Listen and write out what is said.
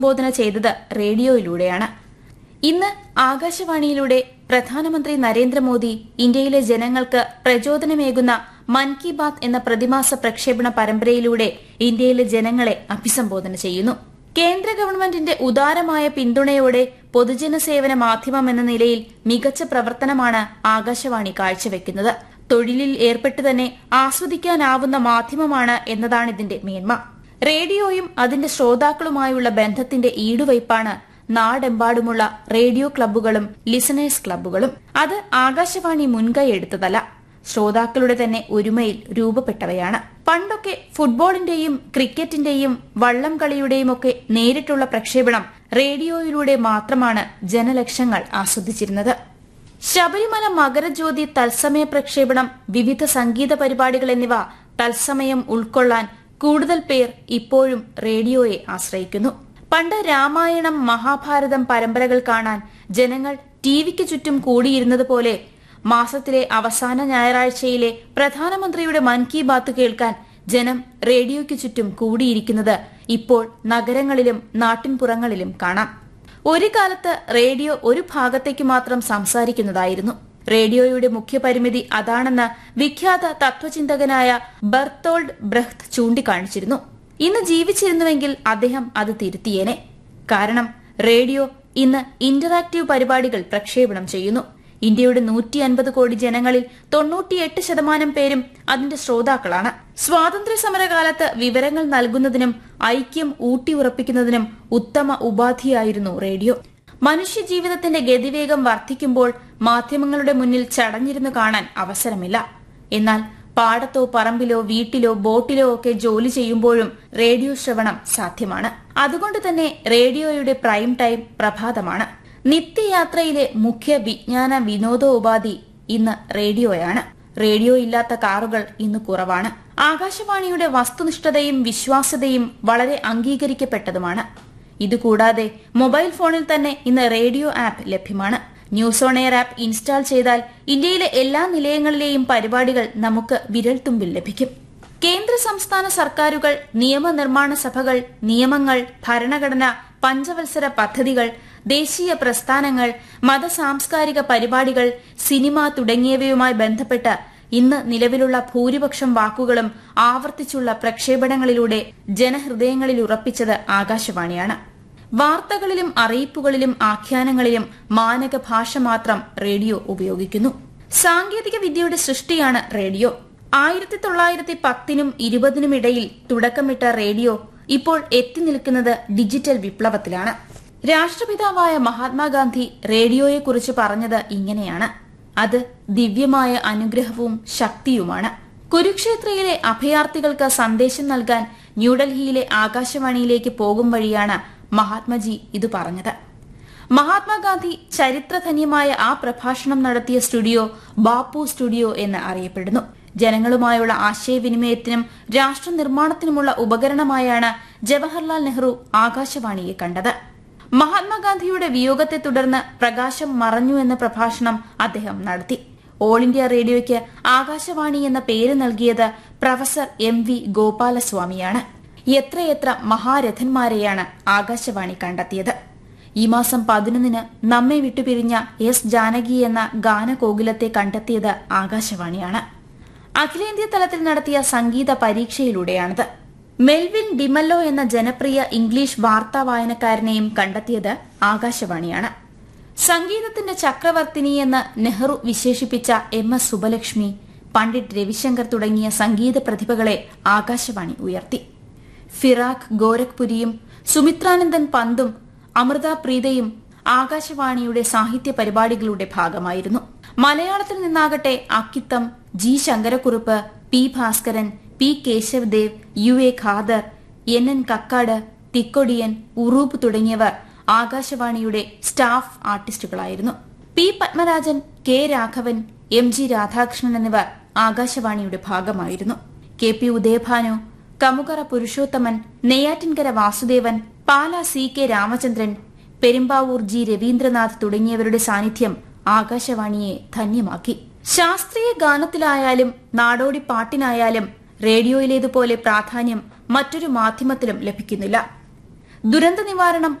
അഭിസംബോധന ചെയ്തത് റേഡിയോയിലൂടെയാണ് ഇന്ന് ആകാശവാണിയിലൂടെ പ്രധാനമന്ത്രി നരേന്ദ്രമോദി ഇന്ത്യയിലെ ജനങ്ങൾക്ക് പ്രചോദനമേകുന്ന മൻ കി ബാത്ത് എന്ന പ്രതിമാസ പ്രക്ഷേപണ പരമ്പരയിലൂടെ ഇന്ത്യയിലെ ജനങ്ങളെ അഭിസംബോധന ചെയ്യുന്നു കേന്ദ്ര ഗവൺമെന്റിന്റെ ഉദാരമായ പിന്തുണയോടെ പൊതുജന സേവന മാധ്യമം എന്ന നിലയിൽ മികച്ച പ്രവർത്തനമാണ് ആകാശവാണി കാഴ്ചവെക്കുന്നത് തൊഴിലിൽ ഏർപ്പെട്ട് തന്നെ ആസ്വദിക്കാനാവുന്ന മാധ്യമമാണ് എന്നതാണ് ഇതിന്റെ മേന്മ റേഡിയോയും അതിന്റെ ശ്രോതാക്കളുമായുള്ള ബന്ധത്തിന്റെ ഈടുവയ്പാണ് നാടെമ്പാടുമുള്ള റേഡിയോ ക്ലബ്ബുകളും ലിസണേഴ്സ് ക്ലബ്ബുകളും അത് ആകാശവാണി മുൻകൈ എടുത്തതല്ല ശ്രോതാക്കളുടെ തന്നെ ഒരുമയിൽ രൂപപ്പെട്ടവയാണ് പണ്ടൊക്കെ ഫുട്ബോളിന്റെയും ക്രിക്കറ്റിന്റെയും വള്ളം കളിയുടെയും ഒക്കെ നേരിട്ടുള്ള പ്രക്ഷേപണം റേഡിയോയിലൂടെ മാത്രമാണ് ജനലക്ഷങ്ങൾ ആസ്വദിച്ചിരുന്നത് ശബരിമല മകരജ്യോതി തത്സമയ പ്രക്ഷേപണം വിവിധ സംഗീത പരിപാടികൾ എന്നിവ തത്സമയം ഉൾക്കൊള്ളാൻ കൂടുതൽ പേർ ഇപ്പോഴും റേഡിയോയെ ആശ്രയിക്കുന്നു പണ്ട് രാമായണം മഹാഭാരതം പരമ്പരകൾ കാണാൻ ജനങ്ങൾ ടിവിക്ക് ചുറ്റും കൂടിയിരുന്നതുപോലെ മാസത്തിലെ അവസാന ഞായറാഴ്ചയിലെ പ്രധാനമന്ത്രിയുടെ മൻ കി ബാത്ത് കേൾക്കാൻ ജനം റേഡിയോയ്ക്ക് ചുറ്റും കൂടിയിരിക്കുന്നത് ഇപ്പോൾ നഗരങ്ങളിലും നാട്ടിൻപുറങ്ങളിലും കാണാം ഒരു കാലത്ത് റേഡിയോ ഒരു ഭാഗത്തേക്ക് മാത്രം സംസാരിക്കുന്നതായിരുന്നു റേഡിയോയുടെ മുഖ്യ പരിമിതി അതാണെന്ന് വിഖ്യാത തത്വചിന്തകനായ ബർത്തോൾഡ് ബ്രഹ്ത് ചൂണ്ടിക്കാണിച്ചിരുന്നു ഇന്ന് ജീവിച്ചിരുന്നുവെങ്കിൽ അദ്ദേഹം അത് തിരുത്തിയേനെ കാരണം റേഡിയോ ഇന്ന് ഇന്ററാക്റ്റീവ് പരിപാടികൾ പ്രക്ഷേപണം ചെയ്യുന്നു ഇന്ത്യയുടെ നൂറ്റി അൻപത് കോടി ജനങ്ങളിൽ തൊണ്ണൂറ്റിയെട്ട് ശതമാനം പേരും അതിന്റെ ശ്രോതാക്കളാണ് സ്വാതന്ത്ര്യ സമരകാലത്ത് വിവരങ്ങൾ നൽകുന്നതിനും ഐക്യം ഊട്ടിയുറപ്പിക്കുന്നതിനും ഉത്തമ ഉപാധിയായിരുന്നു റേഡിയോ മനുഷ്യജീവിതത്തിന്റെ ഗതിവേഗം വർദ്ധിക്കുമ്പോൾ മാധ്യമങ്ങളുടെ മുന്നിൽ ചടഞ്ഞിരുന്നു കാണാൻ അവസരമില്ല എന്നാൽ പാടത്തോ പറമ്പിലോ വീട്ടിലോ ബോട്ടിലോ ഒക്കെ ജോലി ചെയ്യുമ്പോഴും റേഡിയോ ശ്രവണം സാധ്യമാണ് അതുകൊണ്ട് തന്നെ റേഡിയോയുടെ പ്രൈം ടൈം പ്രഭാതമാണ് നിത്യയാത്രയിലെ മുഖ്യ വിജ്ഞാന വിനോദോപാധി ഇന്ന് റേഡിയോയാണ് റേഡിയോ ഇല്ലാത്ത കാറുകൾ ഇന്ന് കുറവാണ് ആകാശവാണിയുടെ വസ്തുനിഷ്ഠതയും വിശ്വാസ്യതയും വളരെ അംഗീകരിക്കപ്പെട്ടതുമാണ് ഇതുകൂടാതെ മൊബൈൽ ഫോണിൽ തന്നെ ഇന്ന് റേഡിയോ ആപ്പ് ലഭ്യമാണ് news on air app install ചെയ്താൽ ഇന്ത്യയിലെ എല്ലാ നിലയങ്ങളിലെയും പരിപാടികൾ നമുക്ക് വിരൽത്തുമ്പിൽ ലഭിക്കും കേന്ദ്ര സംസ്ഥാന സർക്കാരുകൾ നിയമനിർമ്മാണ സഭകൾ നിയമങ്ങൾ ഭരണഘടന പഞ്ചവത്സര പദ്ധതികൾ ദേശീയ പ്രസ്ഥാനങ്ങൾ മത സാംസ്കാരിക പരിപാടികൾ സിനിമ തുടങ്ങിയവയുമായി ബന്ധപ്പെട്ട് ഇന്ന് നിലവിലുള്ള ഭൂരിപക്ഷം വാക്കുകളും ആവർത്തിച്ചുള്ള പ്രക്ഷേപണങ്ങളിലൂടെ ജനഹൃദയങ്ങളിൽ ഉറപ്പിച്ചത് ആകാശവാണിയാണ് വാർത്തകളിലും അറിയിപ്പുകളിലും ആഖ്യാനങ്ങളിലും മാനക ഭാഷ മാത്രം റേഡിയോ ഉപയോഗിക്കുന്നു സാങ്കേതിക വിദ്യയുടെ സൃഷ്ടിയാണ് റേഡിയോ ആയിരത്തി തൊള്ളായിരത്തി പത്തിനും ഇരുപതിനും ഇടയിൽ തുടക്കമിട്ട റേഡിയോ ഇപ്പോൾ എത്തി നിൽക്കുന്നത് ഡിജിറ്റൽ വിപ്ലവത്തിലാണ് രാഷ്ട്രപിതാവായ മഹാത്മാഗാന്ധി റേഡിയോയെക്കുറിച്ച് പറഞ്ഞത് ഇങ്ങനെയാണ് അത് ദിവ്യമായ അനുഗ്രഹവും ശക്തിയുമാണ് കുരുക്ഷേത്രയിലെ അഭയാർത്ഥികൾക്ക് സന്ദേശം നൽകാൻ ന്യൂഡൽഹിയിലെ ആകാശവാണിയിലേക്ക് പോകും വഴിയാണ് മഹാത്മജി ഇത് പറഞ്ഞത് മഹാത്മാഗാന്ധി ചരിത്രധന്യമായ ആ പ്രഭാഷണം നടത്തിയ സ്റ്റുഡിയോ ബാപ്പു സ്റ്റുഡിയോ എന്ന് അറിയപ്പെടുന്നു ജനങ്ങളുമായുള്ള ആശയവിനിമയത്തിനും രാഷ്ട്ര നിർമ്മാണത്തിനുമുള്ള ഉപകരണമായാണ് ജവഹർലാൽ നെഹ്റു ആകാശവാണിയെ കണ്ടത് മഹാത്മാഗാന്ധിയുടെ വിയോഗത്തെ തുടർന്ന് പ്രകാശം മറഞ്ഞു എന്ന പ്രഭാഷണം അദ്ദേഹം നടത്തി ഓൾ ഇന്ത്യ റേഡിയോയ്ക്ക് ആകാശവാണി എന്ന പേര് നൽകിയത് പ്രൊഫസർ എം വി ഗോപാലസ്വാമിയാണ് എത്രയെത്ര മഹാരഥന്മാരെയാണ് ആകാശവാണി കണ്ടെത്തിയത് ഈ മാസം പതിനൊന്നിന് നമ്മെ വിട്ടുപിരിഞ്ഞ എസ് ജാനകി എന്ന ഗാനകോകിലത്തെ കണ്ടെത്തിയത് ആകാശവാണിയാണ് അഖിലേന്ത്യാ തലത്തിൽ നടത്തിയ സംഗീത പരീക്ഷയിലൂടെയാണിത് മെൽവിൻ ഡിമല്ലോ എന്ന ജനപ്രിയ ഇംഗ്ലീഷ് വാർത്താ വായനക്കാരനെയും കണ്ടെത്തിയത് ആകാശവാണിയാണ് സംഗീതത്തിന്റെ ചക്രവർത്തിനി എന്ന് നെഹ്റു വിശേഷിപ്പിച്ച എം എസ് സുബലക്ഷ്മി പണ്ഡിറ്റ് രവിശങ്കർ തുടങ്ങിയ സംഗീത പ്രതിഭകളെ ആകാശവാണി ഉയർത്തി ഫിറാഖ് ഗോരഖ്പുരിയും സുമിത്രാനന്ദൻ പന്തും അമൃത പ്രീതയും ആകാശവാണിയുടെ സാഹിത്യ പരിപാടികളുടെ ഭാഗമായിരുന്നു മലയാളത്തിൽ നിന്നാകട്ടെ Akkitham G Sankarakurup P Bhaskaran P Kesavadev U A Khader N N Kakkad Thikkodiyan Uroob തുടങ്ങിയവർ ആകാശവാണിയുടെ സ്റ്റാഫ് ആർട്ടിസ്റ്റുകളായിരുന്നു P Padmarajan K Raghavan M G Radhakrishnan എന്നിവർ ആകാശവാണിയുടെ ഭാഗമായിരുന്നു K P Udayabhanu Kamukara Purushothaman Neyyattinkara Vasudevan Pala C K Ramachandran Perumbavoor G Raveendranath തുടങ്ങിയവരുടെ സാന്നിധ്യം ആകാശവാണിയെ ധന്യമാക്കി ശാസ്ത്രീയ ഗാനത്തിലായാലും നാടോടി പാട്ടിനായാലും റേഡിയോയിലേതുപോലെ പ്രാധാന്യം മറ്റൊരു മാധ്യമത്തിലും ലഭിക്കുന്നില്ല ദുരന്ത നിവാരണം